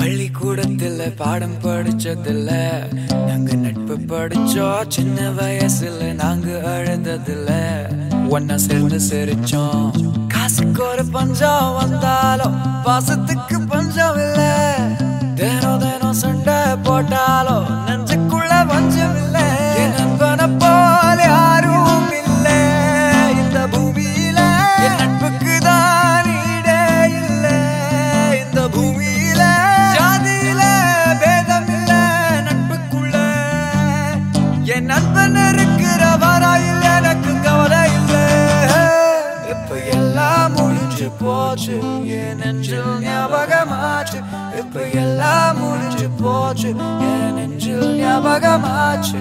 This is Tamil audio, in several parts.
பள்ளிக்கூடத்துல பாடம் படிச்சதில்ல நாங்க நட்பு படிச்சோம் சின்ன வயசுல நாங்க அழுததில்ல ஒன்னா சேர்ந்து சிரிச்சோம் காசுக்கு ஒரு பஞ்சம் வந்தாலும் பாசத்துக்கு பஞ்சம் இல்ல தினம் தினம் சண்டை போட்டாலும் நெஞ்சுக்குள்ள பஞ்சம் இல்ல என் நண்பனை போல யாரும் இல்ல இந்த பூமியில என் நட்புக்கு தான் ஈடே இல்ல இந்த பூமியில ஜாதியில பேதம் இல்ல நட்புக்குள்ள என் நண்பன் இருக்கிற வராயில் எனக்கு கவலை இல்ல இப்ப எல்லாம் முடிஞ்சு போச்சு என் நெஞ்சில் ஞாபகமாச்சு இப்ப எல்லாம் முடிஞ்சு போச்சு என் நெஞ்சில் ஞாபகமாச்சு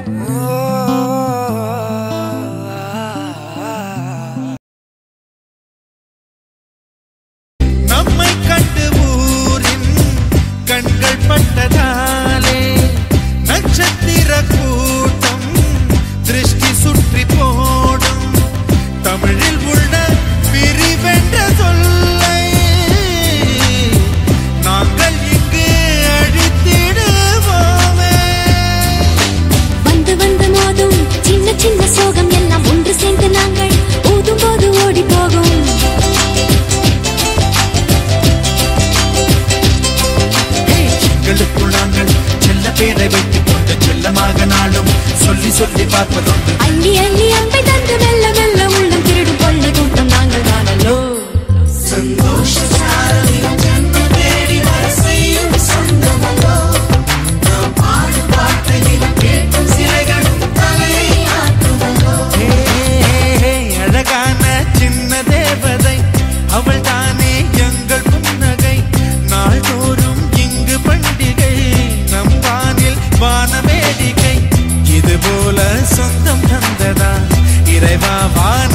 ஓ நம்மை கண்டு ஊரின் கண்கள் பட்டதாலே நட்சத்திர கூட்டம் திருஷ்டி சுற்றி போடும் தமிழில் உள்ள பிரிவென்ற சொல்லை நாங்கள் இங்கு அழித்திடுவோமே வந்து வந்து மோதும் சின்ன சின்ன சோகம் எல்லாம் ஒன்று சேர்ந்து நாங்கள் ஊதும் போது ஓடி போகும் எங்களுக்குள் நாங்கள் செல்ல பேரை வைத்துக் கொண்டு செல்லமாக நாளும் சொல்லி சொல்லி பார்ப்பதுண்டு அள்ளி அள்ளி அன்பை தந்து மெல்ல மெல்ல உள்ளம் திருடும் கொள்ளை கூட்டம் நாங்கள் தானல்லோ அழகான சின்ன தேவதை அவள் தானே எங்கள் புன்னகை நாள்தோறும் இங்கு பண்டிகை நம் வானில் வான வேடிக்கை இது போல சொந்தம் தந்ததா இறைவா வான